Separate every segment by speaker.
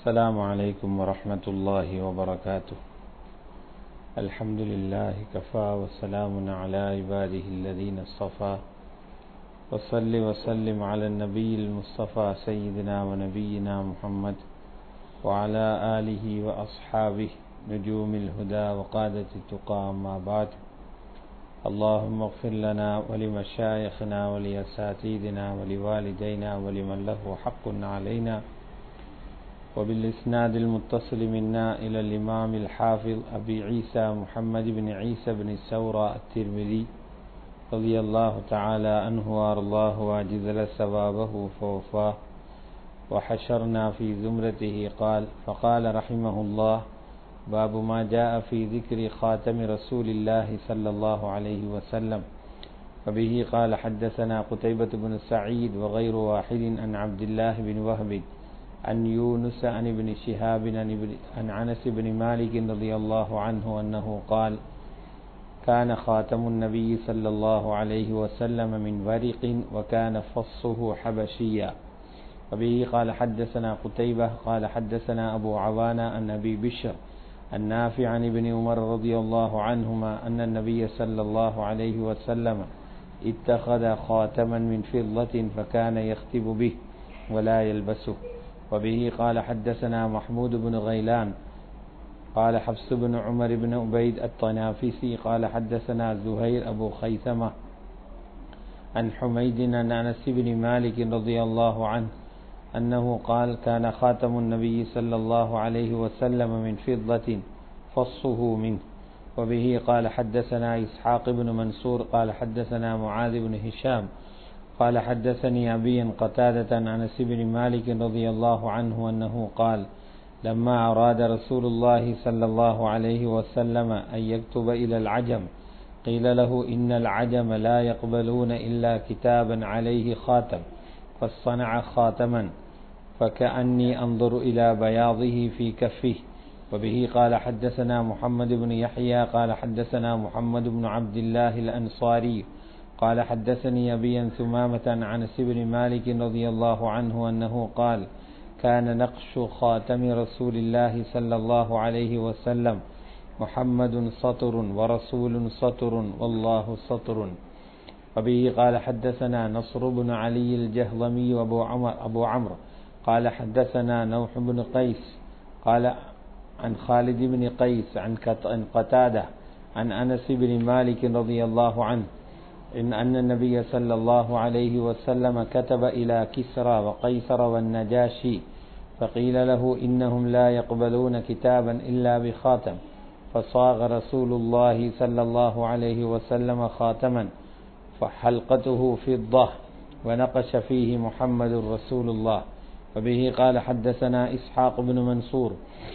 Speaker 1: السلام عليكم ورحمة الله وبركاته الحمد لله كفى وسلام على عباده الذين اصطفى وصل وسلم على النبي المصطفى سيدنا ونبينا محمد وعلى آله وأصحابه نجوم الهدى وقادة التقى ما بعد اللهم اغفر لنا ولمشايخنا ولأساتذتنا ولوالدينا ولمن له حق علينا وبالإسناد المتصل منا إلى الإمام الحافظ أبي عيسى محمد بن عيسى بن السورة الترمذي رضي الله تعالى عنه وأرضاه وأجزل ثوابه فوفاه وحشرنا في زمرته قال فقال رحمه الله باب ما جاء في ذكر خاتم رسول الله صلى الله عليه وسلم وبه قال حدثنا قتيبة بن سعيد وغير واحد عن عبد الله بن وهب عن يونس عن ابن شهاب عن عنس بن مالك رضي الله عنه أنه قال كان خاتم النبي صلى الله عليه وسلم من ورق وكان فصه حبشيا وبه قال حدثنا قتيبة قال حدثنا أبو عوانة عن أبي بشر النافع عن ابن عمر رضي الله عنهما أن النبي صلى الله عليه وسلم اتخذ خاتما من فضة فكان يختب به ولا يلبسه وبه قال حدثنا محمود بن غيلان قال حفص بن عمر بن عبيد الطنافسي قال حدثنا زهير أبو خيثمة عن حميد عن أنس بن مالك رضي الله عنه أنه قال كان خاتم النبي صلى الله عليه وسلم من فضة فصه منه وبه قال حدثنا إسحاق بن منصور قال حدثنا معاذ بن هشام قال حدثني أبي قتادة عن أنس بن مالك رضي الله عنه أنه قال لما أراد رسول الله صلى الله عليه وسلم أن يكتب إلى العجم قيل له إن العجم لا يقبلون إلا كتابا عليه خاتم فصنع خاتما فكأني أنظر إلى بياضه في كفه وبه قال حدثنا محمد بن يحيى قال حدثنا محمد بن عبد الله الأنصاري قال حدثني أبي ثمامة عن أنس بن مالك رضي الله عنه أنه قال كان نقش خاتم رسول الله صلى الله عليه وسلم محمد سطر ورسول سطر والله سطر وبه قال حدثنا نصر بن علي الجهضمي وابو عمر ابو عمرو قال حدثنا نوح بن قيس قال عن خالد بن قيس عن قتاده عن انس بن مالك رضي الله عنه إن أن النبي صلى الله عليه وسلم كتب إلى كسرى وقيصر والنجاشي فقيل له إنهم لا يقبلون كتابا إلا بخاتم فصاغ رسول الله صلى الله عليه وسلم خاتما فحلقته فضة ونقش فيه محمد رسول الله وبه قال حدثنا إسحاق بن منصور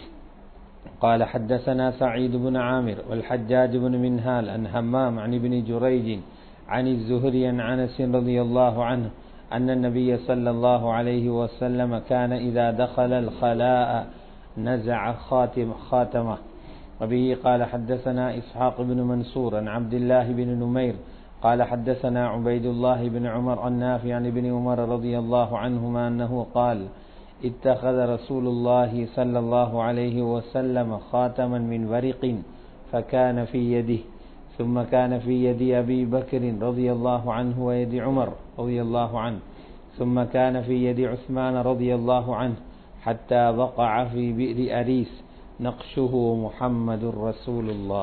Speaker 1: قال حدثنا سعيد بن عامر والحجاج بن منهال عن همام عن ابن جريج عن الزهري عن انس رضي الله عنه ان النبي صلى الله عليه وسلم كان اذا دخل الخلاء نزع خاتم خاتمه وبه قال حدثنا اسحاق بن منصور عن عبد الله بن نمير قال حدثنا عبيد الله بن عمر النافع عن ابن عمر رضي الله عنهما انه قال اتخذ رسول الله صلى الله عليه وسلم خاتما من ورق فكان في يده ثم كان في يد أبي بكر رضي الله عنه ويد عمر رضي الله عنه ثم كان في يد عثمان رضي الله عنه حتى وقع في بئر أريس نقشه محمد رسول الله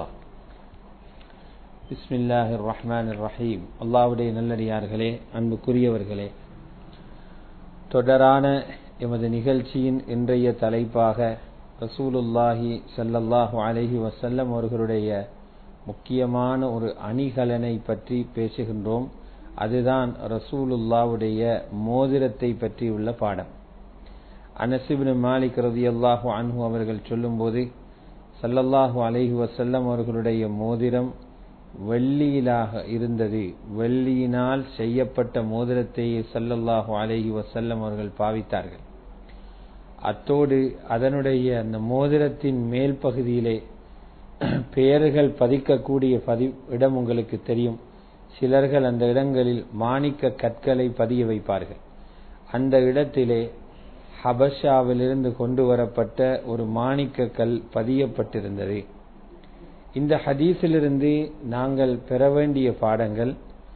Speaker 1: بسم الله الرحمن الرحيم அல்லாவுடைய நல்லடியார்களே அன்புக்குரியவர்களே தொடரான எமது நிகழ்ச்சியின் இன்றைய தலைப்பாக ரசூலுல்லாஹி சல்லல்லாஹு அலஹி வசல்லம் அவர்களுடைய முக்கியமான ஒரு அணிகலனை பற்றி பேசுகின்றோம் அதுதான் ரசூலுல்லாவுடைய மோதிரத்தை பற்றி உள்ள பாடம் அனசிபின் மாலிக் ரதி அல்லாஹு அன்ஹு அவர்கள் சொல்லும்போது சல்லல்லாஹு அலைஹி வசல்லம் அவர்களுடைய மோதிரம் வெள்ளியிலாக இருந்தது வெள்ளியினால் செய்யப்பட்ட மோதிரத்தையே சல்லல்லாஹு அலைஹி வசல்லம் அவர்கள் பாவித்தார்கள் அத்தோடு அதனுடைய அந்த மோதிரத்தின் மேல் பகுதியிலே பெயர்கள் பதிக்கக்கூடிய பதி இடம் உங்களுக்கு தெரியும் சிலர்கள் அந்த இடங்களில் மாணிக்க கற்களை பதிய வைப்பார்கள் அந்த இடத்திலே ஹபஷாவிலிருந்து கொண்டு வரப்பட்ட ஒரு மாணிக்க கல் பதியப்பட்டிருந்தது இந்த ஹதீஸிலிருந்து நாங்கள் பெற வேண்டிய பாடங்கள்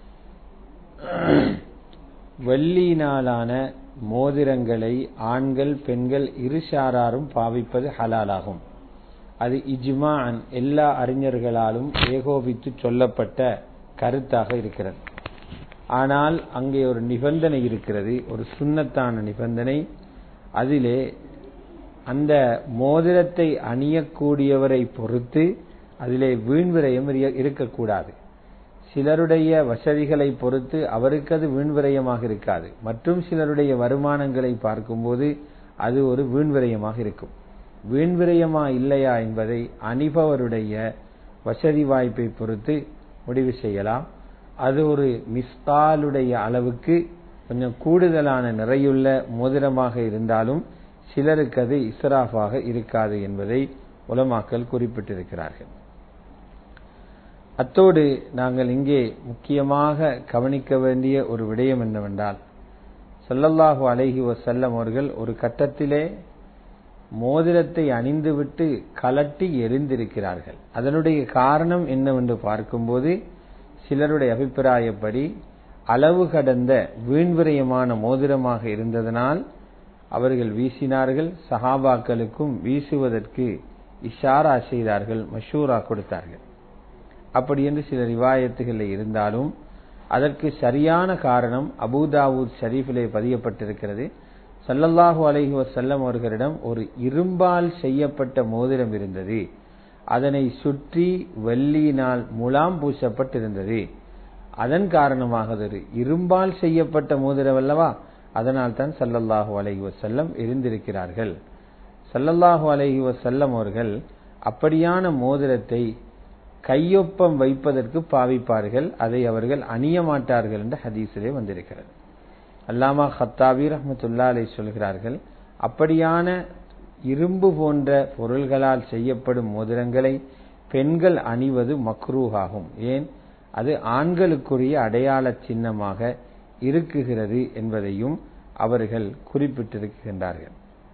Speaker 1: வெள்ளியினாலான மோதிரங்களை ஆண்கள் பெண்கள் இருசாராரும் பாவிப்பது ஹலாலாகும் அது இஜ்மான் எல்லா அறிஞர்களாலும் ஏகோபித்து சொல்லப்பட்ட கருத்தாக இருக்கிறது ஆனால் அங்கே ஒரு நிபந்தனை இருக்கிறது ஒரு சுண்ணத்தான நிபந்தனை அதிலே அந்த மோதிரத்தை அணியக்கூடியவரை பொறுத்து அதிலே வீண்விரயம் இருக்கக்கூடாது சிலருடைய வசதிகளை பொறுத்து அவருக்கு அது வீண்விரயமாக இருக்காது மற்றும் சிலருடைய வருமானங்களை பார்க்கும்போது அது ஒரு வீண்விரயமாக இருக்கும் வீண்விரயமா இல்லையா என்பதை அணிபவருடைய வசதி வாய்ப்பை பொறுத்து முடிவு செய்யலாம் அது ஒரு மிஸ்காலுடைய அளவுக்கு கொஞ்சம் கூடுதலான நிறையுள்ள மோதிரமாக இருந்தாலும் சிலருக்கு அது இஸ்ராஃபாக இருக்காது என்பதை உலமாக்கல் குறிப்பிட்டிருக்கிறார்கள் அத்தோடு நாங்கள் இங்கே முக்கியமாக கவனிக்க வேண்டிய ஒரு விடயம் என்னவென்றால் சொல்லல்லாஹு அலைஹி வசல்லம் அவர்கள் ஒரு கட்டத்திலே மோதிரத்தை அணிந்துவிட்டு கலட்டி எரிந்திருக்கிறார்கள் அதனுடைய காரணம் என்னவென்று பார்க்கும்போது சிலருடைய அபிப்பிராயப்படி அளவு கடந்த வீண்விரயமான மோதிரமாக இருந்ததனால் அவர்கள் வீசினார்கள் சஹாபாக்களுக்கும் வீசுவதற்கு இஷாரா செய்தார்கள் மஷூரா கொடுத்தார்கள் அப்படி என்று சில ரிவாயத்துகளில் இருந்தாலும் அதற்கு சரியான காரணம் அபுதாவூத் ஷரீஃபிலே பதியப்பட்டிருக்கிறது சல்லல்லாஹு அலைஹி வசல்லம் அவர்களிடம் ஒரு இரும்பால் செய்யப்பட்ட மோதிரம் இருந்தது அதனை சுற்றி வெள்ளியினால் முலாம் பூசப்பட்டிருந்தது அதன் காரணமாக ஒரு இரும்பால் செய்யப்பட்ட மோதிரம் அல்லவா அதனால் தான் சல்லல்லாஹு அலைஹி வசல்லம் இருந்திருக்கிறார்கள் சல்லல்லாஹு அலைஹி வசல்லம் அவர்கள் அப்படியான மோதிரத்தை கையொப்பம் வைப்பதற்கு பாவிப்பார்கள் அதை அவர்கள் அணிய மாட்டார்கள் என்ற ஹதீஸிலே வந்திருக்கிறது அல்லாமா ஹத்தாபி ரஹமத்துல்லா அலை சொல்கிறார்கள் அப்படியான இரும்பு போன்ற பொருள்களால் செய்யப்படும் மோதிரங்களை பெண்கள் அணிவது மக்ரூஹாகும் ஏன் அது ஆண்களுக்குரிய அடையாள சின்னமாக இருக்குகிறது என்பதையும் அவர்கள் குறிப்பிட்டிருக்கின்றார்கள்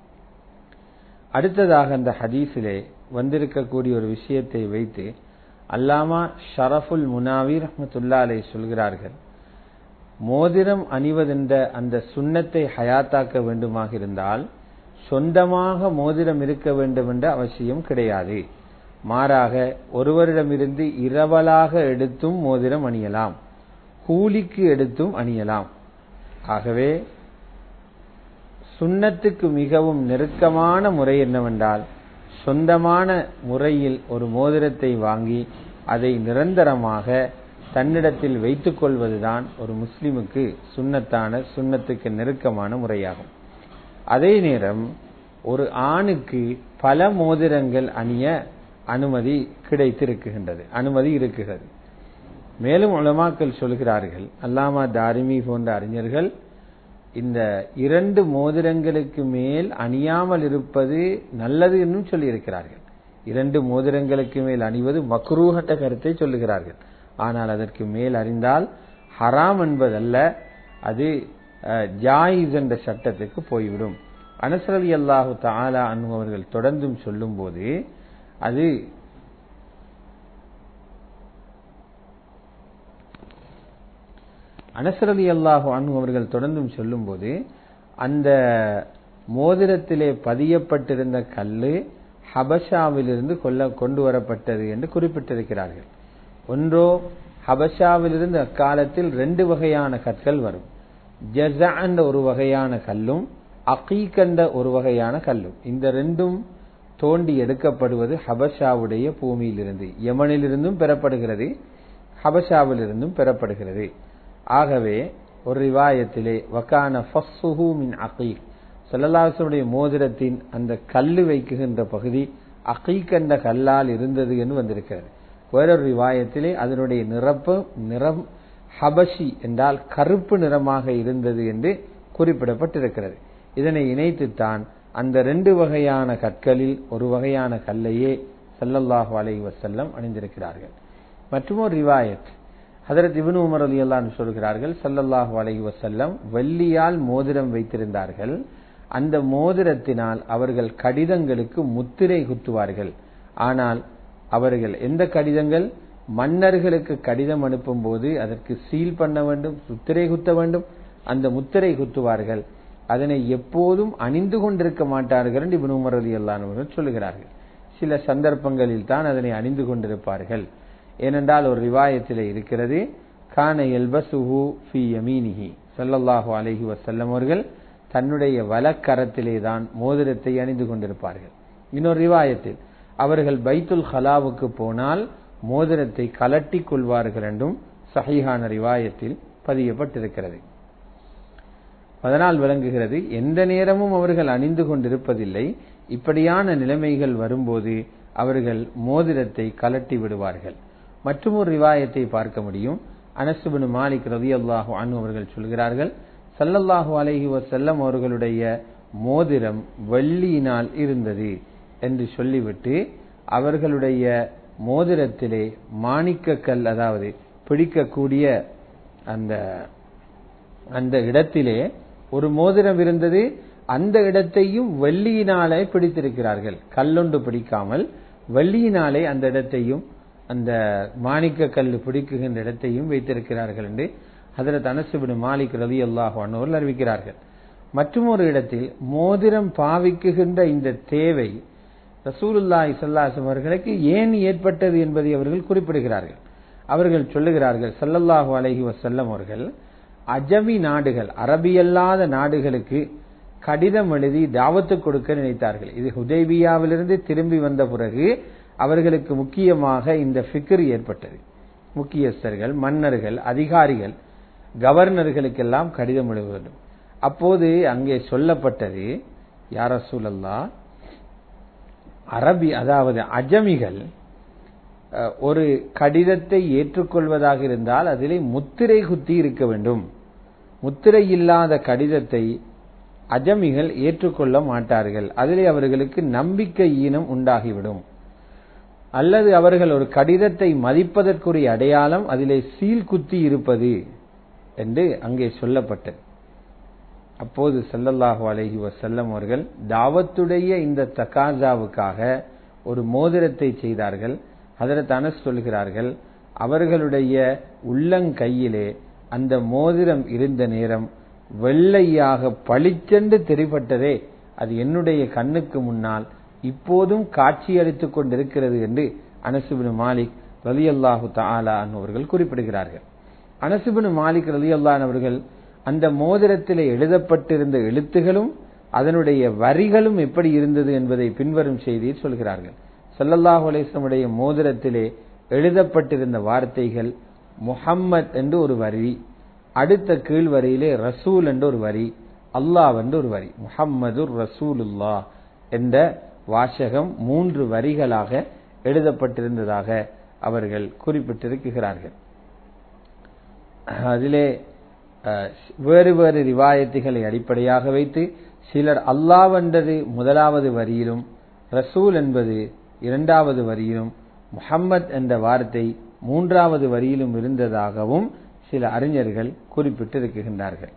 Speaker 1: அடுத்ததாக அந்த ஹதீஸிலே வந்திருக்கக்கூடிய ஒரு விஷயத்தை வைத்து அல்லாமா ஷரஃபுல் முனாவி ரஹமத்துல்லா அலை சொல்கிறார்கள் மோதிரம் அணிவதென்ற அந்த சுண்ணத்தை ஹயாத்தாக்க வேண்டுமாக இருந்தால் சொந்தமாக மோதிரம் இருக்க வேண்டும் என்ற அவசியம் கிடையாது மாறாக ஒருவரிடமிருந்து இரவலாக எடுத்தும் மோதிரம் அணியலாம் கூலிக்கு எடுத்தும் அணியலாம் ஆகவே சுண்ணத்துக்கு மிகவும் நெருக்கமான முறை என்னவென்றால் சொந்தமான முறையில் ஒரு மோதிரத்தை வாங்கி அதை நிரந்தரமாக தன்னிடத்தில் வைத்துக் கொள்வதுதான் ஒரு முஸ்லிமுக்கு சுண்ணத்தான சுண்ணத்துக்கு நெருக்கமான முறையாகும் அதே நேரம் ஒரு ஆணுக்கு பல மோதிரங்கள் அணிய அனுமதி கிடைத்திருக்கின்றது அனுமதி இருக்குகிறது மேலும் உலமாக்கள் சொல்கிறார்கள் அல்லாமா தாரிமி போன்ற அறிஞர்கள் இந்த இரண்டு மோதிரங்களுக்கு மேல் அணியாமல் இருப்பது நல்லது என்றும் சொல்லியிருக்கிறார்கள் இரண்டு மோதிரங்களுக்கு மேல் அணிவது மக்ரூஹட்ட கருத்தை சொல்லுகிறார்கள் ஆனால் அதற்கு மேல் அறிந்தால் ஹராம் என்பதல்ல அது ஜாயிஸ் என்ற சட்டத்துக்கு போய்விடும் அனசரலி அல்லாஹு தாலா அனுபவர்கள் தொடர்ந்தும் சொல்லும் போது அது அனசரலி அல்லாஹு அனுபவர்கள் தொடர்ந்தும் சொல்லும் போது அந்த மோதிரத்திலே பதியப்பட்டிருந்த கல்லு ஹபஷாவிலிருந்து கொல்ல கொண்டு வரப்பட்டது என்று குறிப்பிட்டிருக்கிறார்கள் ஒன்றோ ஹபஷாவிலிருந்து அக்காலத்தில் ரெண்டு வகையான கற்கள் வரும் ஜஸா என்ற ஒரு வகையான கல்லும் அகீக் என்ற ஒரு வகையான கல்லும் இந்த ரெண்டும் தோண்டி எடுக்கப்படுவது ஹபஷாவுடைய பூமியிலிருந்து யமனிலிருந்தும் பெறப்படுகிறது ஹபஷாவிலிருந்தும் பெறப்படுகிறது ஆகவே ஒரு ரிவாயத்திலே வக்கான ஃபஸ்ஸுஹு மின் அகீக் செல்லல்லாசனுடைய மோதிரத்தின் அந்த கல்லு வைக்குகின்ற பகுதி அகீக் என்ற கல்லால் இருந்தது என்று வந்திருக்கிறது வேறொரு ரிவாயத்திலே அதனுடைய நிரப்பு நிறம் ஹபஷி என்றால் கருப்பு நிறமாக இருந்தது என்று குறிப்பிடப்பட்டிருக்கிறது இதனை இணைத்துத்தான் அந்த ரெண்டு வகையான கற்களில் ஒரு வகையான கல்லையே சல்லல்லாஹு அலை வசல்லம் அணிந்திருக்கிறார்கள் மற்றும் ஒரு ரிவாயத் ஹதரத் இபின் உமர் அலி அல்லான்னு சொல்கிறார்கள் சல்லல்லாஹு அலை வசல்லம் வெள்ளியால் மோதிரம் வைத்திருந்தார்கள் அந்த மோதிரத்தினால் அவர்கள் கடிதங்களுக்கு முத்திரை குத்துவார்கள் ஆனால் அவர்கள் எந்த கடிதங்கள் மன்னர்களுக்கு கடிதம் அனுப்பும் போது அதற்கு சீல் பண்ண வேண்டும் முத்திரை குத்த வேண்டும் அந்த முத்திரை குத்துவார்கள் அதனை எப்போதும் அணிந்து கொண்டிருக்க மாட்டார்கள் என்று இப்னு உமர் ரலியல்லாஹு அன்ஹு சொல்லுகிறார்கள் சில சந்தர்ப்பங்களில் தான் அதனை அணிந்து கொண்டிருப்பார்கள் ஏனென்றால் ஒரு ரிவாயத்தில் இருக்கிறது கான எல்பசுஹு ஃபி யமீனிஹி ஸல்லல்லாஹு அலைஹி வஸல்லம் அவர்கள் தன்னுடைய வலக்கரத்திலே தான் மோதிரத்தை அணிந்து கொண்டிருப்பார்கள் இன்னொரு ரிவாயத்தில் அவர்கள் பைத்துல் ஹலாவுக்கு போனால் மோதிரத்தை கலட்டி கொள்வார்கள் என்றும் சஹீஹான ரிவாயத்தில் பதியப்பட்டிருக்கிறது அதனால் விளங்குகிறது எந்த நேரமும் அவர்கள் அணிந்து கொண்டிருப்பதில்லை இப்படியான நிலைமைகள் வரும்போது அவர்கள் மோதிரத்தை கலட்டி விடுவார்கள் மற்றும் ஒரு ரிவாயத்தை பார்க்க முடியும் அனசுபின் மாலிக் ரவி அல்லாஹு அனு அவர்கள் சொல்கிறார்கள் சல்லல்லாஹு அலைஹி வசல்லம் அவர்களுடைய மோதிரம் வெள்ளியினால் இருந்தது என்று சொல்லிவிட்டு அவர்களுடைய மோதிரத்திலே மாணிக்கக்கல் அதாவது பிடிக்கக்கூடிய அந்த அந்த இடத்திலே ஒரு மோதிரம் இருந்தது அந்த இடத்தையும் வெள்ளியினாலே பிடித்திருக்கிறார்கள் கல்லொண்டு பிடிக்காமல் வெள்ளியினாலே அந்த இடத்தையும் அந்த மாணிக்க கல் பிடிக்குகின்ற இடத்தையும் வைத்திருக்கிறார்கள் என்று ஹதரத் அனசுபின் மாலிக் ரவி அல்லாஹ் அன்னோர்கள் அறிவிக்கிறார்கள் மற்றும் ஒரு இடத்தில் மோதிரம் பாவிக்குகின்ற இந்த தேவை ரசூலுல்லாஹி சல்லாசம் அவர்களுக்கு ஏன் ஏற்பட்டது என்பதை அவர்கள் குறிப்பிடுகிறார்கள் அவர்கள் சொல்லுகிறார்கள் சல்லல்லாஹு அலஹி வசல்லம் அவர்கள் அஜமி நாடுகள் அரபியல்லாத நாடுகளுக்கு கடிதம் எழுதி தாவத்து கொடுக்க நினைத்தார்கள் இது ஹுதைபியாவிலிருந்து திரும்பி வந்த பிறகு அவர்களுக்கு முக்கியமாக இந்த ஃபிக்ர் ஏற்பட்டது முக்கியஸ்தர்கள் மன்னர்கள் அதிகாரிகள் கவர்னர்களுக்கெல்லாம் கடிதம் எழுத வேண்டும் அப்போது அங்கே சொல்லப்பட்டது யார சூழல்லா அரபி அதாவது அஜமிகள் ஒரு கடிதத்தை ஏற்றுக்கொள்வதாக இருந்தால் அதிலே முத்திரை குத்தி இருக்க வேண்டும் முத்திரை இல்லாத கடிதத்தை அஜமிகள் ஏற்றுக்கொள்ள மாட்டார்கள் அதிலே அவர்களுக்கு நம்பிக்கை ஈனம் உண்டாகிவிடும் அல்லது அவர்கள் ஒரு கடிதத்தை மதிப்பதற்குரிய அடையாளம் அதிலே சீல் குத்தி இருப்பது என்று அங்கே சொல்லப்பட்டது அப்போது சல்லல்லாஹு அலஹி வசல்லம் அவர்கள் தாவத்துடைய இந்த தகாசாவுக்காக ஒரு மோதிரத்தை செய்தார்கள் அதற்கு அனஸ் சொல்கிறார்கள் அவர்களுடைய உள்ளங்கையிலே அந்த மோதிரம் இருந்த நேரம் வெள்ளையாக பளிச்சென்று தெரிப்பட்டதே அது என்னுடைய கண்ணுக்கு முன்னால் இப்போதும் காட்சியளித்துக் கொண்டிருக்கிறது என்று அனசுபின் மாலிக் ரலி அல்லாஹு தாலா அவர்கள் குறிப்பிடுகிறார்கள் அனசுபின் மாலிக் ரலி அல்லான் அவர்கள் அந்த மோதிரத்தில் எழுதப்பட்டிருந்த எழுத்துகளும் அதனுடைய வரிகளும் எப்படி இருந்தது என்பதை பின்வரும் செய்தியில் சொல்கிறார்கள் சல்லல்லாஹு அலேசமுடைய மோதிரத்திலே எழுதப்பட்டிருந்த வார்த்தைகள் முஹம்மத் என்று ஒரு வரி அடுத்த கீழ் வரியிலே ரசூல் என்று ஒரு வரி அல்லாஹ் என்று ஒரு வரி முஹம்மது ரசூலுல்லா என்ற வாசகம் மூன்று வரிகளாக எழுதப்பட்டிருந்ததாக அவர்கள் குறிப்பிட்டிருக்கிறார்கள் அதிலே வேறு வேறு ரிவாயத்துகளை அடிப்படையாக வைத்து சிலர் அல்லாஹ் என்றது முதலாவது வரியிலும் ரசூல் என்பது இரண்டாவது வரியிலும் முஹம்மத் என்ற வார்த்தை மூன்றாவது வரியிலும் இருந்ததாகவும் சில அறிஞர்கள் குறிப்பிட்டிருக்கின்றார்கள்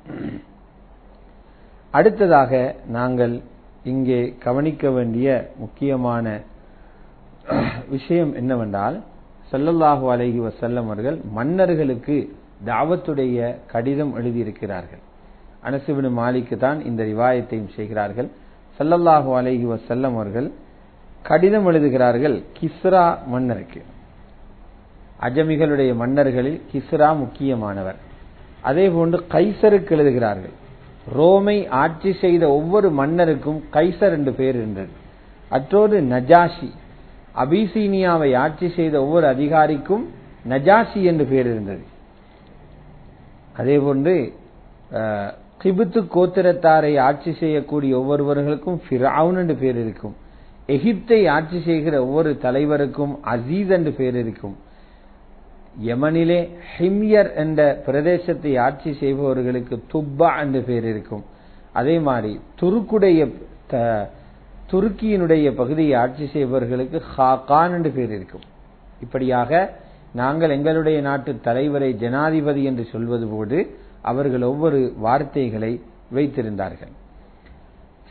Speaker 1: அடுத்ததாக நாங்கள் இங்கே கவனிக்க வேண்டிய முக்கியமான விஷயம் என்னவென்றால் சல்லல்லாஹு அலஹி வசல்லம் அவர்கள் மன்னர்களுக்கு தாவத்துடைய கடிதம் எழுதியிருக்கிறார்கள் அனசுபின் மாலிக்கு தான் இந்த ரிவாயத்தையும் செய்கிறார்கள் சல்லல்லாஹு அலஹி வசல்லம் அவர்கள் கடிதம் எழுதுகிறார்கள் கிஸ்ரா மன்னருக்கு அஜமிகளுடைய மன்னர்களில் கிஸ்ரா முக்கியமானவர் அதே போன்று கைசருக்கு எழுதுகிறார்கள் ரோமை ஆட்சி செய்த ஒவ்வொரு மன்னருக்கும் கைசர் என்று பெயர் இருந்தது அற்றோடு நஜாஷி அபிசீனியாவை ஆட்சி செய்த ஒவ்வொரு அதிகாரிக்கும் நஜாஷி என்று பெயர் இருந்தது அதே போன்று கிபுத்து கோத்திரத்தாரை ஆட்சி செய்யக்கூடிய ஒவ்வொருவர்களுக்கும் ஃபிரவுன் என்று பெயர் இருக்கும் எகிப்தை ஆட்சி செய்கிற ஒவ்வொரு தலைவருக்கும் அசீஸ் என்று பெயர் இருக்கும் யமனிலே ஹிம்யர் என்ற பிரதேசத்தை ஆட்சி செய்பவர்களுக்கு துப்பா என்று பெயர் இருக்கும் அதே மாதிரி துருக்குடைய துருக்கியினுடைய பகுதியை ஆட்சி செய்பவர்களுக்கு ஹாகான் என்று பெயர் இருக்கும் இப்படியாக நாங்கள் எங்களுடைய நாட்டு தலைவரை ஜனாதிபதி என்று சொல்வது போது அவர்கள் ஒவ்வொரு வார்த்தைகளை வைத்திருந்தார்கள்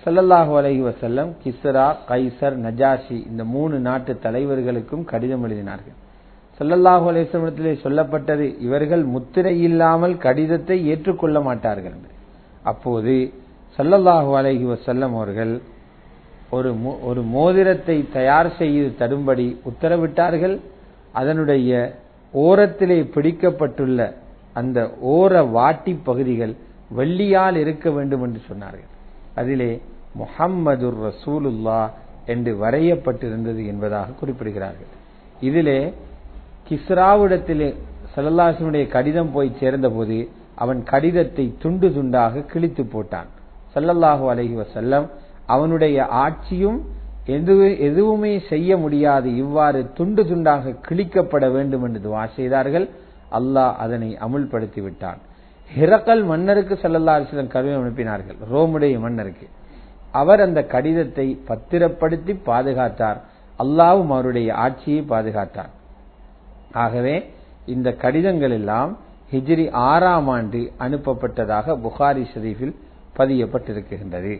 Speaker 1: சல்லல்லாஹு அலைஹி வசல்லம் கிஸ்ரா கைசர் நஜாஷி இந்த மூணு நாட்டு தலைவர்களுக்கும் கடிதம் எழுதினார்கள் சல்லல்லாஹு அலைஹிவசல்லத்திலே சொல்லப்பட்டது இவர்கள் முத்திரை இல்லாமல் கடிதத்தை ஏற்றுக்கொள்ள மாட்டார்கள் அப்போது சல்லல்லாஹு அலைஹி வசல்லம் அவர்கள் ஒரு ஒரு மோதிரத்தை தயார் செய்து தரும்படி உத்தரவிட்டார்கள் அதனுடைய ஓரத்திலே பிடிக்கப்பட்டுள்ள அந்த ஓர வாட்டி பகுதிகள் வெள்ளியால் இருக்க வேண்டும் என்று சொன்னார்கள் அதிலே முஹம்மதுர் ரசூலுல்லா என்று வரையப்பட்டிருந்தது என்பதாக குறிப்பிடுகிறார்கள் இதிலே கிஸ்ராவிடத்திலே சல்லல்லாஹனுடைய கடிதம் போய் சேர்ந்தபோது அவன் கடிதத்தை துண்டு துண்டாக கிழித்து போட்டான் சல்லல்லாஹு அலஹி வசல்லம் அவனுடைய ஆட்சியும் எதுவுமே செய்ய முடியாது இவ்வாறு துண்டு துண்டாக கிழிக்கப்பட வேண்டும் என்று துவா செய்தார்கள் அல்லாஹ் அதனை அமுல்படுத்தி விட்டான் ஹிரக்கல் மன்னருக்கு சல்லல்லா அலிஸ்லம் கருவி அனுப்பினார்கள் ரோமுடைய மன்னருக்கு அவர் அந்த கடிதத்தை பத்திரப்படுத்தி பாதுகாத்தார் அல்லாவும் அவருடைய ஆட்சியை பாதுகாத்தார் ஆகவே இந்த கடிதங்கள் எல்லாம் ஹிஜ்ரி ஆறாம் ஆண்டு அனுப்பப்பட்டதாக புகாரி ஷரீஃபில் பதியப்பட்டிருக்கின்றது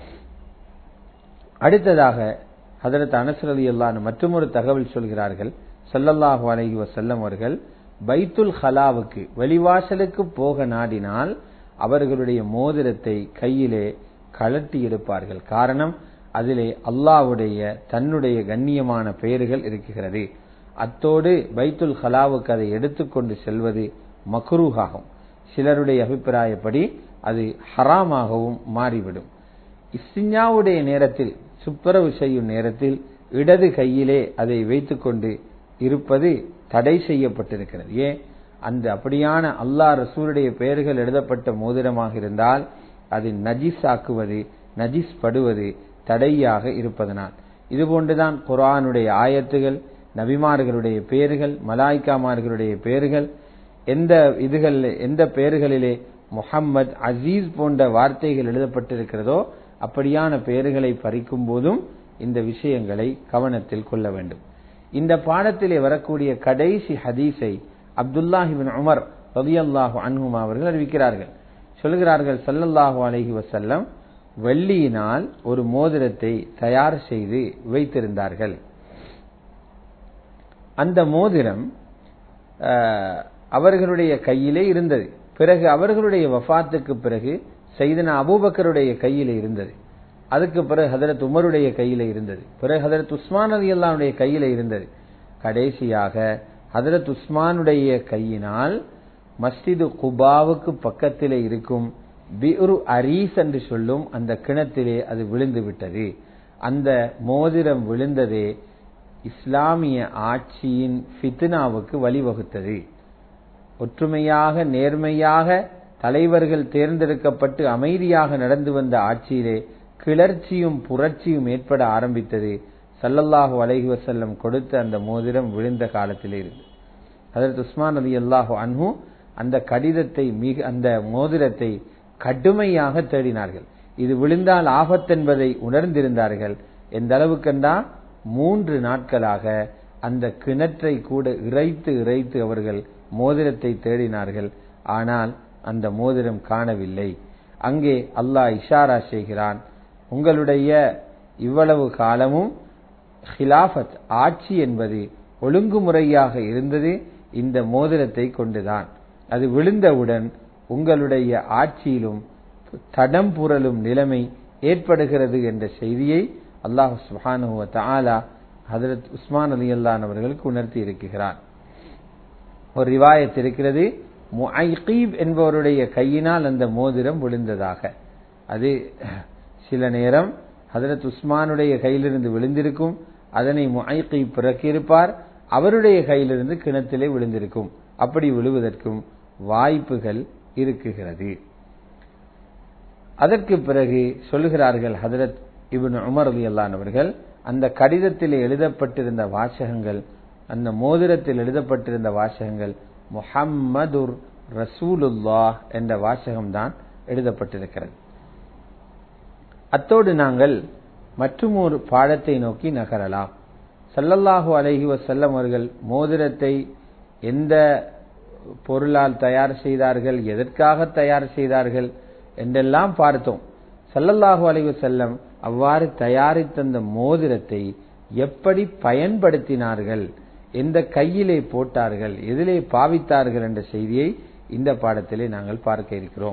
Speaker 1: அடுத்ததாக ஹதரத் அனசர் அலி அல்லான்னு மற்றொரு தகவல் சொல்கிறார்கள் சல்லல்லாஹு அலஹி வசல்லம் அவர்கள் பைத்துல் ஹலாவுக்கு வெளிவாசலுக்கு போக நாடினால் அவர்களுடைய மோதிரத்தை கையிலே கலட்டி எடுப்பார்கள் காரணம் அதிலே அல்லாவுடைய தன்னுடைய கண்ணியமான பெயர்கள் இருக்குகிறது அத்தோடு பைத்துல் ஹலாவுக்கு அதை எடுத்துக்கொண்டு செல்வது மக்ரூகாகும் சிலருடைய அபிப்பிராயப்படி அது ஹராமாகவும் மாறிவிடும் இஸ்திஞ்சாவுடைய நேரத்தில் துப்புரவு செய்யும் நேரத்தில் இடது கையிலே அதை வைத்துக்கொண்டு இருப்பது தடை செய்யப்பட்டிருக்கிறது ஏன் அந்த அப்படியான அல்லாஹ் ரசூலுடைய பெயர்கள் எழுதப்பட்ட மோதிரமாக இருந்தால் அது நஜிஸ் ஆக்குவது நஜிஸ் படுவது தடையாக இருப்பதனால் இதுபோன்றுதான் குரானுடைய ஆயத்துகள் நபிமார்களுடைய பெயர்கள் மலாய்க்காமார்களுடைய பெயர்கள் எந்த இதுகள் எந்த பெயர்களிலே முஹம்மத் அசீஸ் போன்ற வார்த்தைகள் எழுதப்பட்டிருக்கிறதோ அப்படியான பெயர்களை பறிக்கும் போதும் இந்த விஷயங்களை கவனத்தில் கொள்ள வேண்டும் இந்த பாடத்திலே வரக்கூடிய கடைசி ஹதீஸை அப்துல்லாஹிபின் உமர் ரதியல்லாஹு அன்ஹுமா அவர்கள் அறிவிக்கிறார்கள் சொல்கிறார்கள் சல்லல்லாஹு அலஹி வசல்லம் வெள்ளியினால் ஒரு மோதிரத்தை தயார் செய்து வைத்திருந்தார்கள் அந்த மோதிரம் அவர்களுடைய கையிலே இருந்தது பிறகு அவர்களுடைய வஃத்துக்கு பிறகு செய்தன அபூபக்கருடைய கையில இருந்தது அதுக்கு பிறகு ஹதரத் உமருடைய கையில இருந்தது பிறகு ஹதரத் உஸ்மான் அலி அல்லாவுடைய கையில இருந்தது கடைசியாக ஹதரத் உஸ்மானுடைய கையினால் மஸ்ஜிது குபாவுக்கு பக்கத்திலே இருக்கும் பிரு அரீஸ் என்று சொல்லும் அந்த கிணத்திலே அது விழுந்து விட்டது அந்த மோதிரம் விழுந்ததே இஸ்லாமிய ஆட்சியின் ஃபித்னாவுக்கு வழிவகுத்தது ஒற்றுமையாக நேர்மையாக தலைவர்கள் தேர்ந்தெடுக்கப்பட்டு அமைதியாக நடந்து வந்த ஆட்சியிலே கிளர்ச்சியும் புரட்சியும் ஏற்பட ஆரம்பித்தது சல்லல்லாஹு அலைஹி வசல்லம் கொடுத்த அந்த மோதிரம் விழுந்த காலத்திலே இருந்து அதற்கு உஸ்மான் அலி அல்லாஹு அன்ஹு அந்த கடிதத்தை மிக அந்த மோதிரத்தை கடுமையாக தேடினார்கள் இது விழுந்தால் ஆபத்தென்பதை உணர்ந்திருந்தார்கள் எந்த அளவுக்கென்றா மூன்று நாட்களாக அந்த கிணற்றை கூட இறைத்து இறைத்து அவர்கள் மோதிரத்தை தேடினார்கள் ஆனால் அந்த மோதிரம் காணவில்லை அங்கே அல்லாஹ் இஷாரா செய்கிறான் உங்களுடைய இவ்வளவு காலமும் ஹிலாஃபத் ஆட்சி என்பது ஒழுங்குமுறையாக இருந்தது இந்த மோதிரத்தை கொண்டுதான் அது விழுந்தவுடன் உங்களுடைய ஆட்சியிலும் தடம் புரளும் நிலைமை ஏற்படுகிறது என்ற செய்தியை அல்லாஹ் சுஹானுவ தாலா ஹதரத் உஸ்மான் அலி அல்லான் அவர்களுக்கு உணர்த்தி இருக்கிறார் ஒரு ரிவாயத் இருக்கிறது முஐகீப் என்பவருடைய கையினால் அந்த மோதிரம் விழுந்ததாக அது சில நேரம் ஹதரத் உஸ்மானுடைய கையிலிருந்து விழுந்திருக்கும் அதனை முஐகீப் பிறக்கியிருப்பார் அவருடைய கையிலிருந்து கிணத்திலே விழுந்திருக்கும் அப்படி விழுவதற்கும் வாய்ப்புகள் இருக்குகிறது அதற்கு பிறகு சொல்லுகிறார்கள் ஹதரத் இபின் உமர் அலி அல்லான் அவர்கள் அந்த கடிதத்தில் எழுதப்பட்டிருந்த வாசகங்கள் அந்த மோதிரத்தில் எழுதப்பட்டிருந்த வாசகங்கள் முஹம்மதுர் ரசூலுல்லாஹ் என்ற வாசகம்தான் எழுதப்பட்டிருக்கிறது அத்தோடு நாங்கள் மற்றும் ஒரு பாடத்தை நோக்கி நகரலாம் சல்லல்லாஹு அலஹி வசல்லம் அவர்கள் மோதிரத்தை எந்த பொருளால் தயார் செய்தார்கள் எதற்காக தயார் செய்தார்கள் என்றெல்லாம் பார்த்தோம் சல்லல்லாஹு அலைஹி செல்லம் அவ்வாறு தயாரித்த அந்த மோதிரத்தை எப்படி பயன்படுத்தினார்கள் எந்த கையிலே போட்டார்கள் எதிலே பாவித்தார்கள் என்ற செய்தியை இந்த பாடத்திலே நாங்கள் பார்க்க இருக்கிறோம்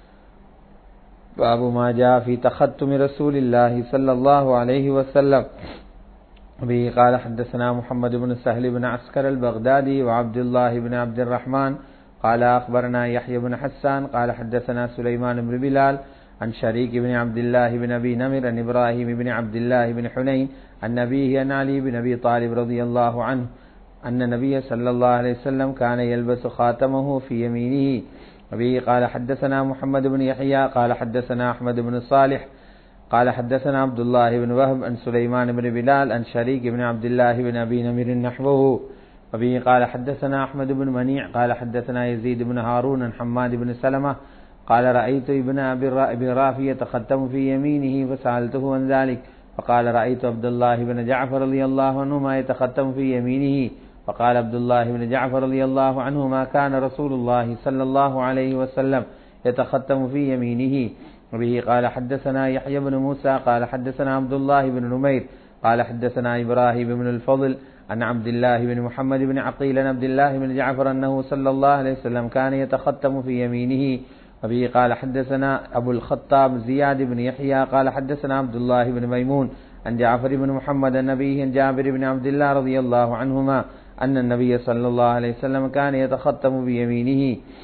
Speaker 1: باب ما جاء في تختم رسول الله صلى الله عليه وسلم به قال حدثنا محمد بن سهل بن عسكر البغدادي وعبد الله بن عبد الرحمن قال أخبرنا يحيى بن حسان قال حدثنا سليمان بن بلال عن شريك بن عبد الله بن أبي نمر عن إبراهيم بن عبد الله بن حنين عن نبيه عن علي بن أبي طالب رضي الله عنه أن النبي صلى الله عليه وسلم كان يلبس خاتمه في يمينه وبه قال حدثنا محمد بن يحيى قال حدثنا أحمد بن صالح قال حدثنا عبد الله بن وهب عن سليمان بن بلال عن شريك بن عبد الله بن أبي نمر نحوه وبه قال حدثنا أحمد بن منيع قال حدثنا يزيد بن هارون عن حماد بن سلمة قال رأيت ابن أبي رافي يتختم في يمينه فسألته عن ذلك فقال رأيت عبد الله بن جعفر رضي الله عنهما يتختم في يمينه فقال عبد الله بن جعفر رضي الله عنه ما كان رسول الله صلى الله عليه وسلم يتختم في يمينه وبه قال حدثنا يحيى بن موسى قال حدثنا عبد الله بن نمير قال حدثنا إبراهيم بن الفضل عن عبد الله بن محمد بن عقيل عن عبد الله بن جعفر أنه صلى الله عليه وسلم كان يتختم في يمينه وبه قال حدثنا أبو الخطاب زياد بن يحيى قال حدثنا عبد الله بن ميمون عن جعفر بن محمد النبي عن جابر بن عبد الله رضي الله عنهما أن النبي صلى الله عليه وسلم كان يتختم بيمينه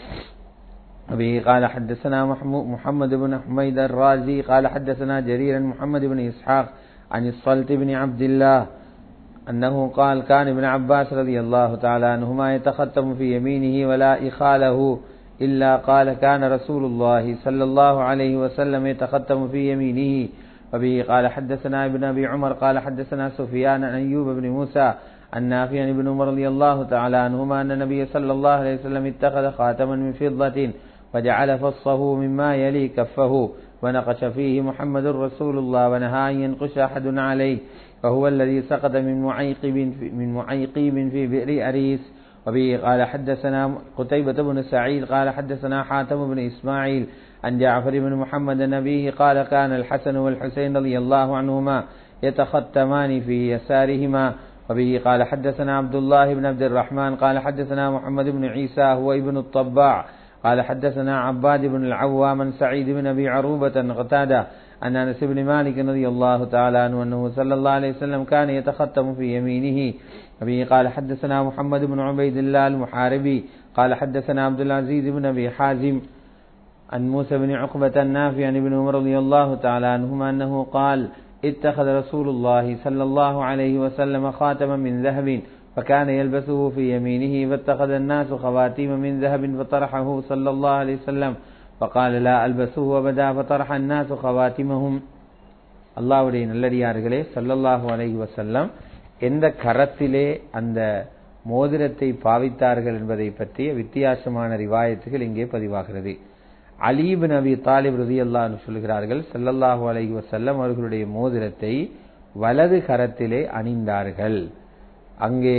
Speaker 1: وبه قال حدثنا محمد بن حميد الرازي قال حدثنا جرير محمد بن إسحاق عن الصلت بن عبد الله أنه قال كان ابن عباس رضي الله تعالى عنهما يتختم في يمينه ولا إخاله إلا قال كان رسول الله صلى الله عليه وسلم يتختم في يمينه وبه قال حدثنا ابن أبي عمر قال حدثنا سفيان عن أيوب بن موسى عن نافع عن ابن عمر رضي الله تعالى عنهما أن النبي صلى الله عليه وسلم اتخذ خاتما من فضة وجعل فصه مما يلي كفه ونقش فيه محمد رسول الله ونهى أن ينقش أحد عليه وهو الذي سقط من معيقب من معيقيب في بئر أريس وبه قال حدثنا قتيبة بن سعيد قال حدثنا حاتم بن إسماعيل عن جعفر بن محمد نبيه قال كان الحسن والحسين رضي الله عنهما يتختمان في يسارهما وبه قال حدثنا عبد الله بن عبد الرحمن قال حدثنا محمد بن عيسى هو ابن الطباع قال حدثنا عباد بن العوام عن سعيد بن ابي عروبة قتادة عن انس بن مالك رضي الله تعالى عنه انه صلى الله عليه وسلم كان يتختم في يمينه وبه قال حدثنا محمد بن عبيد الله المحاربي قال حدثنا عبد العزيز بن ابي حازم عن موسى بن عقبة النافع عن ابن عمر رضي الله تعالى عنهما انه قال اتخذ رسول الله صلى الله عليه وسلم خاتما من ذهب فكان يلبسه في يمينه فاتخذ الناس خواتيم من ذهب فطرحه صلى الله عليه وسلم فقال لا ألبسه أبدا فطرح الناس خواتمهم அல்லாவுடைய நல்லடியார்களே சல்லல்லாஹு அலைஹி வசல்லம் எந்த கரத்திலே அந்த மோதிரத்தை பாவித்தார்கள் என்பதை பற்றிய வித்தியாசமான ரிவாயத்துகள் இங்கே பதிவாகிறது அலீப் நபி தாலிப் ரதி அல்லான்னு சொல்கிறார்கள் சல்லல்லாஹு அலைஹி வசல்லம் அவர்களுடைய மோதிரத்தை வலது கரத்திலே அணிந்தார்கள் அங்கே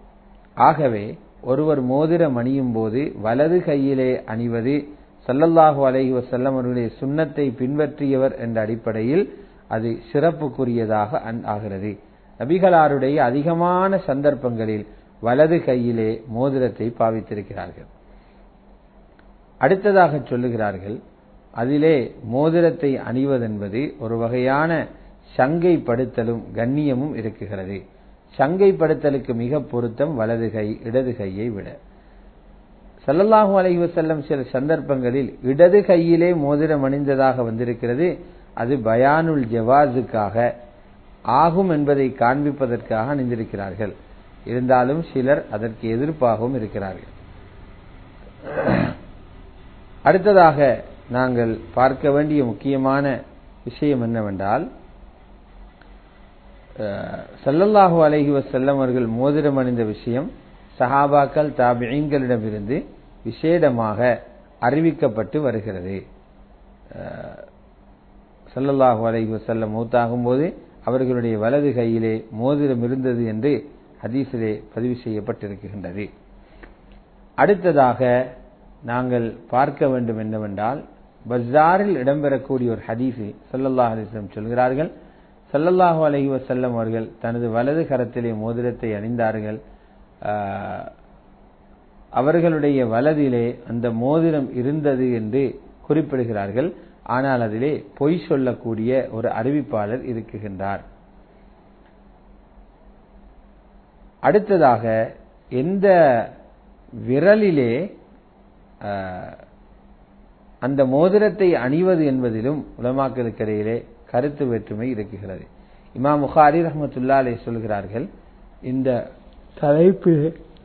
Speaker 1: ஆகவே ஒருவர் மோதிரம் அணியும் போது வலது கையிலே அணிவது சல்லல்லாஹு அலைஹி வசல்லம் அவர்களுடைய சுண்ணத்தை பின்பற்றியவர் என்ற அடிப்படையில் அது சிறப்புக்குரியதாக ஆகிறது நபிகளாருடைய அதிகமான சந்தர்ப்பங்களில் வலது கையிலே மோதிரத்தை பாவித்திருக்கிறார்கள் அடுத்ததாக சொல்லுகிறார்கள் அதிலே மோதிரத்தை அணிவதென்பது ஒரு வகையான சங்கைப்படுத்தலும் கண்ணியமும் இருக்குகிறது சங்கைப்படுத்தலுக்கு மிக பொருத்தம் வலது கை இடது கையை விட சல்லல்லாஹூ அலைஹி வசல்லம் சில சந்தர்ப்பங்களில் இடது கையிலே மோதிரம் அணிந்ததாக வந்திருக்கிறது அது பயானுல் ஜவாஸுக்காக ஆகும் என்பதை காண்பிப்பதற்காக அணிந்திருக்கிறார்கள் இருந்தாலும் சிலர் அதற்கு எதிர்ப்பாகவும் இருக்கிறார்கள் அடுத்ததாக நாங்கள் பார்க்க வேண்டிய முக்கியமான விஷயம் என்னவென்றால் சல்லல்லாஹு அலஹி வசல்லம் அவர்கள் மோதிரம் அணிந்த விஷயம் சஹாபாக்கள் தாபியங்களிடமிருந்து விசேடமாக அறிவிக்கப்பட்டு வருகிறது சல்லல்லாஹு அலஹி வசல்லம் மூத்தாகும் போது அவர்களுடைய வலது கையிலே மோதிரம் இருந்தது என்று ஹதீஸிலே பதிவு செய்யப்பட்டிருக்கின்றது அடுத்ததாக நாங்கள் பார்க்க வேண்டும் என்னவென்றால் பஜாரில் இடம்பெறக்கூடிய ஒரு ஹதீஸை சல்லல்லாஹ் அலிஸ்லம் சொல்கிறார்கள் சல்லல்லாஹு அலஹி வசல்லம் அவர்கள் தனது வலது கரத்திலே மோதிரத்தை அணிந்தார்கள் அவர்களுடைய வலதிலே அந்த மோதிரம் இருந்தது என்று குறிப்பிடுகிறார்கள் ஆனால் அதிலே பொய் சொல்லக்கூடிய ஒரு அறிவிப்பாளர் இருக்குகின்றார் அடுத்ததாக எந்த விரலிலே அந்த மோதிரத்தை அணிவது என்பதிலும் உலமாக்களுக்கிடையிலே கருத்து வேற்றுமை இருக்குகிறது இமா முகாரி ரஹமத்துல்லா அலை சொல்கிறார்கள் இந்த தலைப்பு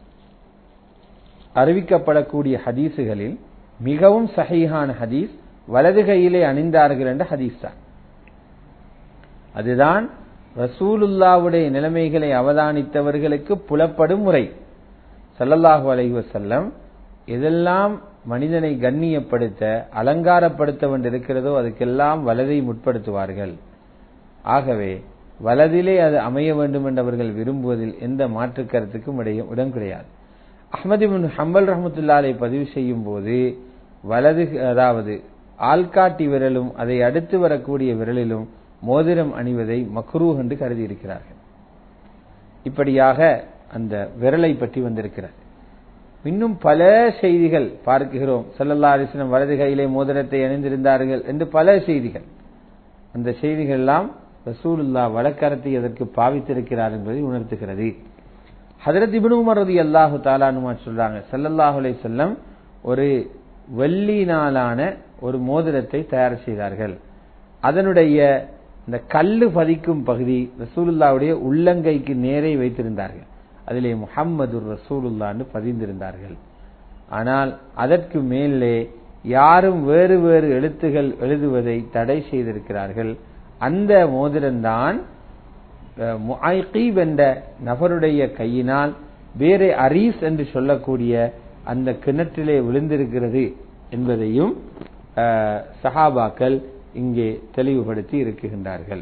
Speaker 1: அறிவிக்கப்படக்கூடிய ஹதீஸுகளில் மிகவும் சஹீஹான ஹதீஸ் வலது கையிலே அணிந்தார்கள் என்ற ஹதீஸ் தான் அதுதான் ரசூலுல்லாவுடைய நிலைமைகளை அவதானித்தவர்களுக்கு புலப்படும் முறை சல்லல்லாஹு அலைஹி வசல்லம் எதெல்லாம் மனிதனை கண்ணியப்படுத்த அலங்காரப்படுத்த வேண்டியிருக்கிறதோ அதுக்கெல்லாம் வலதை முற்படுத்துவார்கள் ஆகவே வலதிலே அது அமைய வேண்டும் என்றவர்கள் விரும்புவதில் எந்த மாற்று கருத்துக்கும் இடம் கிடையாது அஹமது பின் ஹம்பல் ரஹமத்துல்லாலை பதிவு செய்யும் போது வலது அதாவது ஆள்காட்டி விரலும் அதை அடுத்து வரக்கூடிய விரலிலும் மோதிரம் அணிவதை மக்ரூ என்று கருதி இருக்கிறார்கள் இப்படியாக அந்த விரலை பற்றி வந்திருக்கிறது இன்னும் பல செய்திகள் பார்க்கிறோம் சல்லல்லா அலிஸ்லம் வலது கையிலே மோதிரத்தை அணிந்திருந்தார்கள் என்று பல செய்திகள் அந்த செய்திகள் எல்லாம் ரசூலுல்லா வழக்கரத்தை அதற்கு பாவித்திருக்கிறார் என்பதை உணர்த்துகிறது ஹதரத் இபின் உமர் ரதி அல்லாஹு தாலானுமா சொல்றாங்க சல்லல்லாஹு அலை செல்லம் ஒரு வெள்ளினாலான ஒரு மோதிரத்தை தயார் செய்தார்கள் அதனுடைய இந்த கல்லு பதிக்கும் பகுதி ரசூலுல்லாவுடைய உள்ளங்கைக்கு நேரே வைத்திருந்தார்கள் அதிலே முஹம்மது ரசூலுல்லான்னு பதிந்திருந்தார்கள் ஆனால் அதற்கு மேலே யாரும் வேறு வேறு எழுத்துகள் எழுதுவதை தடை செய்திருக்கிறார்கள் அந்த மோதிரம்தான் முஐகீப் என்ற நபருடைய கையினால் வேறு அரீஸ் என்று சொல்லக்கூடிய அந்த கிணற்றிலே விழுந்திருக்கிறது என்பதையும் சஹாபாக்கள் இங்கே தெளிவுபடுத்தி இருக்குகின்றார்கள்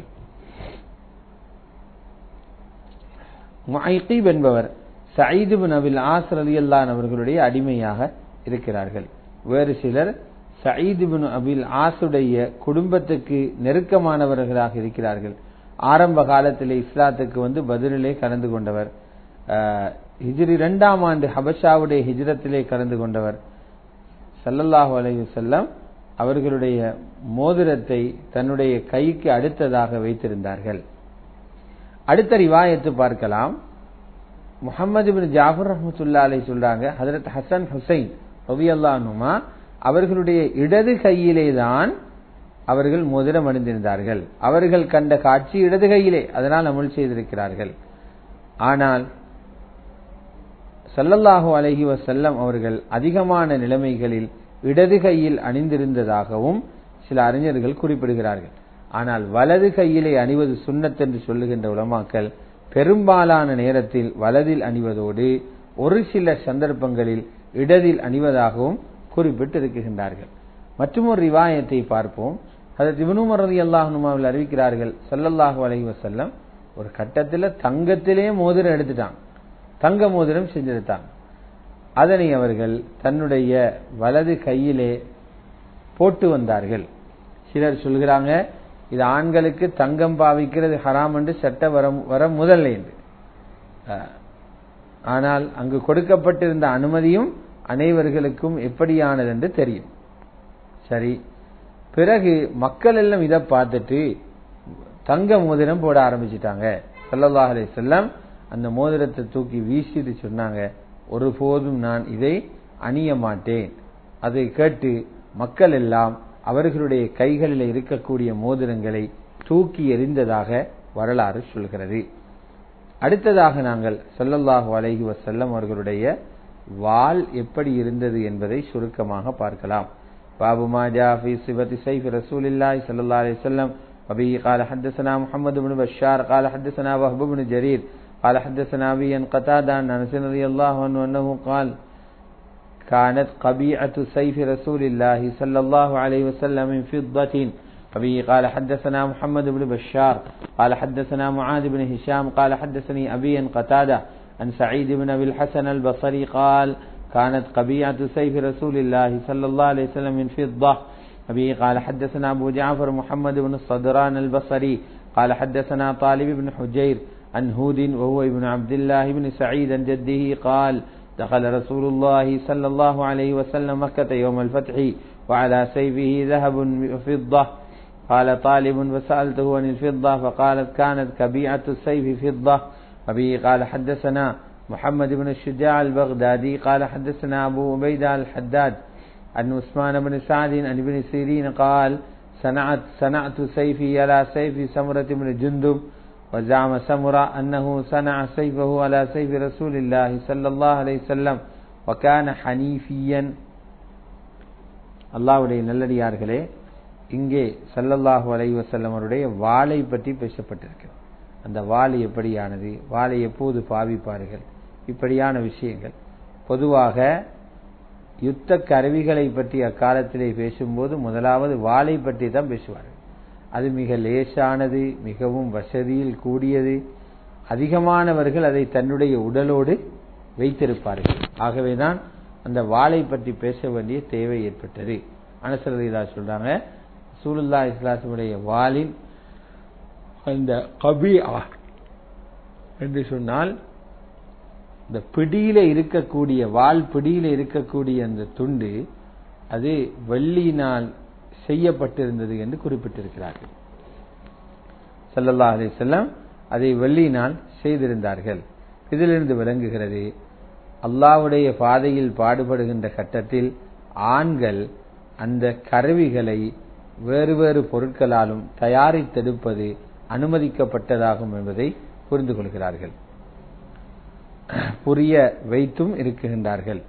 Speaker 1: முஐகீப் என்பவர் சயீது பின் அபில் ஆசர் அலி அல்லான் அவர்களுடைய அடிமையாக இருக்கிறார்கள் வேறு சிலர் சயீது பின் அபில் ஆசுடைய குடும்பத்துக்கு நெருக்கமானவர்களாக இருக்கிறார்கள் ஆரம்ப காலத்தில் இஸ்லாத்துக்கு வந்து பதிலிலே கலந்து கொண்டவர் ஹிஜ்ரி இரண்டாம் ஆண்டு ஹபஷாவுடைய ஹிஜ்ரத்திலே கலந்து கொண்டவர் சல்லல்லாஹு அலைஹி செல்லம் அவர்களுடைய மோதிரத்தை தன்னுடைய கைக்கு அடுத்ததாக வைத்திருந்தார்கள் அடுத்த ரிவாயத்து பார்க்கலாம் முகமது பின் ஜாஃபர் ரஹமத்துல்லா அலை சொல்றாங்க ஹதரத் ஹசன் ஹுசைன் ரவி அல்லானுமா அவர்களுடைய இடது கையிலே தான் அவர்கள் மோதிரம் அணிந்திருந்தார்கள் அவர்கள் கண்ட காட்சி இடது கையிலே அதனால் அமல் செய்திருக்கிறார்கள் ஆனால் சல்லல்லாஹு அலஹி வசல்லம் அவர்கள் அதிகமான நிலைமைகளில் இடது கையில் அணிந்திருந்ததாகவும் சில அறிஞர்கள் குறிப்பிடுகிறார்கள் ஆனால் வலது கையிலே அணிவது சுண்ணத் என்று சொல்லுகின்ற உலமாக்கள் பெரும்பாலான நேரத்தில் வலதில் அணிவதோடு ஒரு சில சந்தர்ப்பங்களில் இடதில் அணிவதாகவும் குறிப்பிட்டு இருக்குகின்றார்கள் மற்றும் ஒரு ரிவாயத்தை பார்ப்போம் அதற்கு இவனும் ரதி அல்லாஹனுமாவில் அறிவிக்கிறார்கள் சல்லல்லாஹு அலஹி வசல்லம் ஒரு கட்டத்தில் தங்கத்திலே மோதிரம் எடுத்துட்டாங்க தங்க மோதிரம் செஞ்செடுத்தாங்க அதனை அவர்கள் தன்னுடைய வலது கையிலே போட்டு வந்தார்கள் சிலர் சொல்கிறாங்க இது ஆண்களுக்கு தங்கம் பாவிக்கிறது ஹராம் என்று சட்ட வர வர முதல்ல என்று ஆனால் அங்கு கொடுக்கப்பட்டிருந்த அனுமதியும் அனைவர்களுக்கும் எப்படியானது என்று தெரியும் சரி பிறகு மக்கள் எல்லாம் இதை பார்த்துட்டு தங்க மோதிரம் போட ஆரம்பிச்சிட்டாங்க சல்லல்லாஹ் அலை செல்லம் அந்த மோதிரத்தை தூக்கி வீசிட்டு சொன்னாங்க ஒருபோதும் நான் இதை அணிய மாட்டேன் அதை கேட்டு மக்கள் எல்லாம் அவர்களுடைய கைகளில் இருக்கக்கூடிய மோதிரங்களை தூக்கி எறிந்ததாக வரலாறு சொல்கிறது அடுத்ததாக நாங்கள் சொல்லல்லாஹு அலைஹி வசல்லம் அவர்களுடைய வால் எப்படி இருந்தது என்பதை சுருக்கமாக பார்க்கலாம் باب ما جاء في صفة سيف رسول الله صلى الله عليه وسلم وبه قال حدثنا محمد بن بشار قال حدثنا وهب بن جرير قال حدثنا أبي قتادة عن أنس رضي الله عنه أنه قال كانت قبيعة سيف رسول الله صلى الله عليه وسلم من فضة وبه قال حدثنا محمد بن بشار قال حدثنا معاذ بن هشام قال حدثني أبي قتادة عن سعيد بن أبي الحسن البصري قال كانت قبيعة سيف رسول الله صلى الله عليه وسلم من فضة أبي قال حدثنا أبو جعفر محمد بن الصدران البصري قال حدثنا طالب بن حجير عن هود وهو ابن عبد الله بن سعيد عن جده قال دخل رسول الله صلى الله عليه وسلم مكة يوم الفتح وعلى سيفه ذهب وفضة قال طالب فسألته عن الفضة فقالت كانت كبيعة السيف فضة وبه قال حدثنا محمد بن الشجاع البغدادي قال حدثنا أبو عبيدة الحداد عن عثمان بن سعد عن ابن سيرين قال صنعت صنعت سيفي على سيف سمرة بن جندب وزعم سمرة أنه صنع سيفه على سيف رسول الله صلى الله عليه وسلم وكان حنيفيا அல்லாவுடைய நல்லடியார்களே இங்கே சல்லல்லாஹு அலைஹி வஸல்லம் அவருடைய வாளை பற்றி பேசப்பட்டிருக்கிறது அந்த வாள் எப்படியானது வாளை எப்போது பாவிப்பார்கள் இப்படியான விஷயங்கள் பொதுவாக யுத்த கருவிகளை பற்றி அக்காலத்திலே பேசும்போது முதலாவது வாளை பற்றி தான் பேசுவார்கள் அது மிக லேசானது மிகவும் வசதியில் கூடியது அதிகமானவர்கள் அதை தன்னுடைய உடலோடு வைத்திருப்பார்கள் ஆகவேதான் அந்த வாளை பற்றி பேச வேண்டிய தேவை ஏற்பட்டது அனசரதா சொல்றாங்க சூலுல்லா இஸ்லாசமுடைய வாளின் அந்த கபி என்று சொன்னால் இந்த பிடியில இருக்கக்கூடிய வால் பிடியில இருக்கக்கூடிய அந்த துண்டு அது வெள்ளியினால் செய்யப்பட்டிருந்தது என்று குறிப்பிட்டிருக்கிறார்கள் சல்லல்லா அலி செல்லம் அதை வெள்ளியினால் செய்திருந்தார்கள் இதிலிருந்து விளங்குகிறது அல்லாவுடைய பாதையில் பாடுபடுகின்ற கட்டத்தில் ஆண்கள் அந்த கருவிகளை வேறு வேறு பொருட்களாலும் தயாரித்தெடுப்பது அனுமதிக்கப்பட்டதாகும் என்பதை புரிந்து கொள்கிறார்கள் புரிய வைத்தும் இருக்குகின்றார்கள்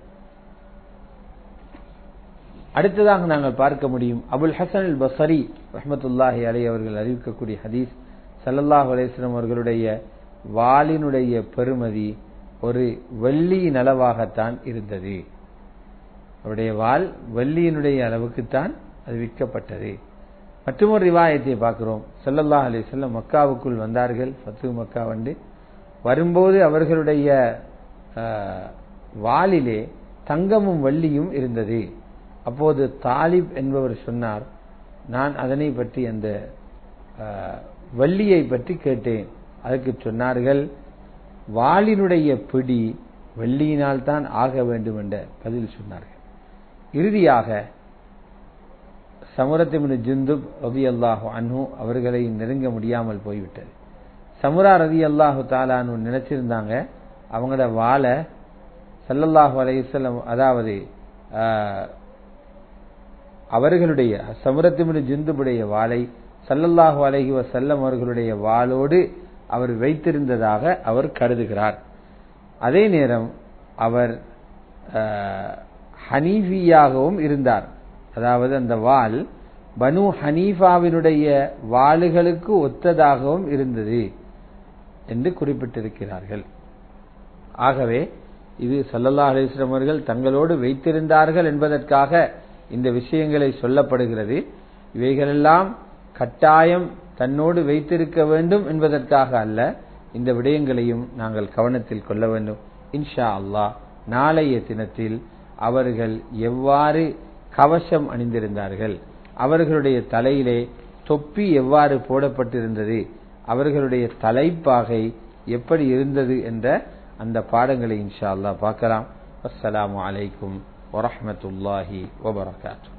Speaker 1: அடுத்ததாக நாங்கள் பார்க்க முடியும் அபுல் ஹசன் அல் பசரி ரஹமத்துல்லாஹி அலை அவர்கள் அறிவிக்கக்கூடிய ஹதீஸ் சல்லல்லாஹ் அலேஸ்லம் அவர்களுடைய வாளினுடைய பெருமதி ஒரு வெள்ளியின் அளவாகத்தான் இருந்தது அவருடைய வாள் வெள்ளியினுடைய அளவுக்குத்தான் அது விற்கப்பட்டது மற்றொரு ரிவாயத்தை பார்க்கிறோம் சல்லல்லாஹ் அலிஸ்லம் மக்காவுக்குள் வந்தார்கள் ஃபத்து மக்கா வந்து வரும்போது அவர்களுடைய வாளிலே தங்கமும் வள்ளியும் இருந்தது அப்போது தாலிப் என்பவர் சொன்னார் நான் அதனை பற்றி அந்த வள்ளியை பற்றி கேட்டேன் அதற்கு சொன்னார்கள் வாளினுடைய பிடி வெள்ளியினால் தான் ஆக வேண்டும் என்ற பதில் சொன்னார்கள் இறுதியாக சமுரத்திமின் ஜிந்துப் ரவி அல்லாஹு அன்ஹு அவர்களை நெருங்க முடியாமல் போய்விட்டது சமுரா ரதி அல்லாஹு தாலானு நினைச்சிருந்தாங்க அவங்களோட வாழை சல்லல்லாஹு அலையம் அதாவது அவர்களுடைய சமுரத்திமின் ஜிந்துபுடைய வாளை சல்லல்லாஹு அலஹி வசல்லம் அவர்களுடைய வாளோடு அவர் வைத்திருந்ததாக அவர் கருதுகிறார் அதே நேரம் அவர் ஹனீஃபியாகவும் இருந்தார் அதாவது அந்த வாள் பனு ஹனீஃபாவினுடைய வாளுகளுக்கு ஒத்ததாகவும் இருந்தது என்று குறிப்பிட்டிருக்கிறார்கள் ஆகவே இது சல்லல்லா அலிஸ்லம் அவர்கள் தங்களோடு வைத்திருந்தார்கள் என்பதற்காக இந்த விஷயங்களை சொல்லப்படுகிறது இவைகளெல்லாம் கட்டாயம் தன்னோடு வைத்திருக்க வேண்டும் என்பதற்காக அல்ல இந்த விடயங்களையும் நாங்கள் கவனத்தில் கொள்ள வேண்டும் இன்ஷா அல்லாஹ் நாளைய தினத்தில் அவர்கள் எவ்வாறு கவசம் அணிந்திருந்தார்கள் அவர்களுடைய தலையிலே தொப்பி எவ்வாறு போடப்பட்டிருந்தது அவர்களுடைய தலைப்பாகை எப்படி இருந்தது என்ற அந்த பாடங்களை இன்ஷா அல்லா பார்க்கலாம் அஸ்ஸலாமு அலைக்கும் வரஹமத்துல்லாஹி வபரகாத்து